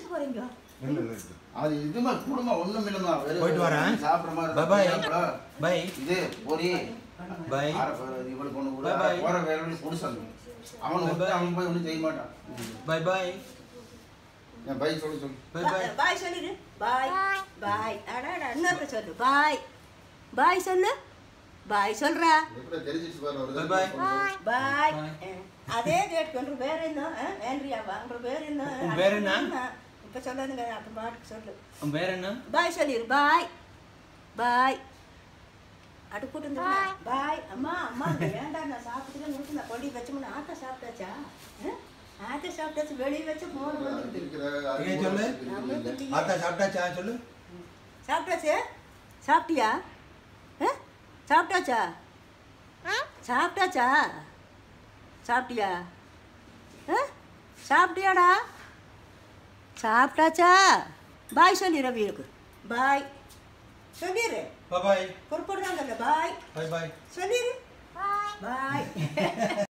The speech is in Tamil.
போறீங்க இல்ல இல்ல இல்ல. அது இதுமா குடும்பம் ஒண்ணும் இல்லம்மா வெறும் போயிட்டு வரேன். சாப்பிடுற மாதிரி Bye bye. சாப்பிட. பை இது பொரி பை ஆற- இவனுக்கு ஒண்ணு கூட Bye bye. போற வேலை புடிச்சாங்க அவன் Bye வந்து bye. அவன் போய் ஒண்ணும் செய்ய மாட்டான் பை பை என் பை சொல்லு சொல்லு பை பை பாய் சொல்லிடு பாய் பாய் அடாடா இன்னொருக்க சொல்லு பாய் பாய் சொல்லு பாய் சொல்றா எப்படி தெரிஞ்சிச்சு பாரு ஒரு Bye bye. தடவை. பாய் Bye. அதே டேட் கொண்டு வேற என்ன ஏன்றியா வாங்குற வேற என்ன உன் பேர் என்ன? இப்ப சொல்லாதுங்க அப்ப பாட்டுக்கு சொல்லு உன் பேர் என்ன பாய் சொல்லிரு பாய் பாய் அடுக்கூட்டு பாய் அம்மா அம்மா இங்க ஏன்டா நான் சாப்பிட்டுட்டு முடிச்சு நான் கொண்டு வச்சோம்னா ஆட்டை சாப்பிட்டாச்சா ஆ? ஆட்டை சாப்பிட்டாச்சு வெளியே வச்சு மோர் வந்து இருக்கிற இங்கே சொல்லு. அறிவு ஆத்தா சாப்பிட்டாச்சா சொல்லு சாப்பிட்டாச்சே சாப்பிட்டியா ஆ? சாப்பிட்டாச்சா சாப்பிட்டாச்சா சாப்பிட்டியா ஆ? சாப்பிட்டியாடா சாப்பிட்டாச்சா பாய் சொல்லி ரவிக்கு பாய் சொல்லிடு பை பை பொறுப்படுறாங்கல்ல பாய் பை பை சொல்லிடு பாய்